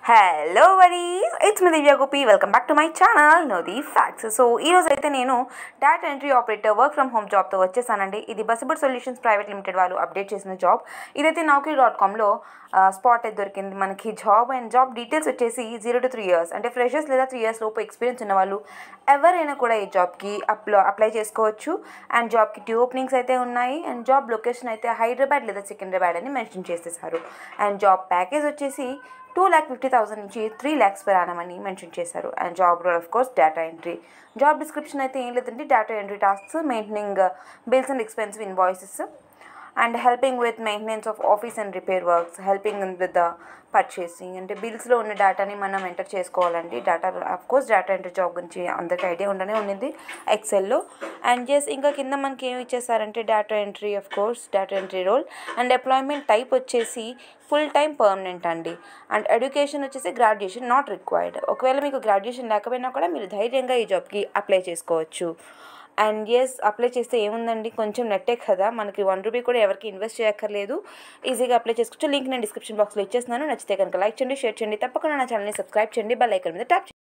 hello viewers it's me Divya Gopi welcome back to my channel know the facts so ఈ రోజు అయితే నేను data entry operator work from home జాబ్తో వచ్చేసానండి ఇది బస్బుడ్ సొల్యూషన్స్ ప్రైవేట్ లిమిటెడ్ వాళ్ళు అప్డేట్ చేసిన జాబ్ ఇదైతే నౌకరీ డాట్ కామ్లో స్పాట్ అయితే దొరికింది మనకి జాబ్ అండ్ జాబ్ డీటెయిల్స్ వచ్చేసి జీరో టు త్రీ ఇయర్స్ అంటే ఫ్రెషర్స్ లేదా త్రీ ఇయర్స్ లోపు ఎక్స్పీరియన్స్ ఉన్న వాళ్ళు ఎవరైనా కూడా ఈ జాబ్కి అప్లో అప్లై చేసుకోవచ్చు అండ్ జాబ్కి టూ ఓపెనింగ్స్ అయితే ఉన్నాయి అండ్ జాబ్ లొకేషన్ అయితే హైదరాబాద్ లేదా సికింద్రాబాద్ అని మెన్షన్ చేసేసారు అండ్ జాబ్ ప్యాకేజ్ వచ్చేసి టూ ల్యాక్ ఫిఫ్టీ థౌసండ్ నుంచి త్రీ ల్యాక్స్ per annum అని మెన్షన్ చేశారు and job role of course data entry job description అయితే ఏం లేదంటే data entry tasks maintaining bills and expensive invoices and helping with maintenance of office and repair works helping with the purchasing అంటే బిల్స్లో ఉన్న డేటాని మనం enter చేసుకోవాలండి data of course data entry job గురించి అందరికీ ఐడియా ఉండనే ఉండింది ఎక్సెల్లో అండ్ జస్ట్ ఇంకా కింద మనకి ఏమి ఇచ్చేసారంటే data entry of course data entry role and employment type వచ్చేసి ఫుల్ టైం పర్మనెంట్ అండి అండ్ ఎడ్యుకేషన్ వచ్చేసి గ్రాడ్యుయేషన్ నాట్ రిక్వైర్డ్ ఒకవేళ మీకు గ్రాడ్యుయేషన్ లేకపోయినా కూడా మీరు ధైర్యంగా ఈ జాబ్కి అప్లై చేసుకోవచ్చు అండ్ ఎస్ అప్లై చేస్తే ఏముందండి కొంచెం నెట్టే కదా మనకి వన్ రూపీ కూడా ఎవరికి ఇన్వెస్ట్ చేయక్కర్లేదు ఈజీగా అప్లై చేసుకోవచ్చు లింక్ నేను డిస్క్రిప్షన్ బాక్స్లో ఇచ్చేస్తున్నాను నచ్చితే కనుక లైక్ చేయండి షేర్ చేయండి తప్పకుండా నా ఛానల్ని సబ్స్క్రైబ్ చేయండి బెల్ ఐకన్ మీద ట్యాప్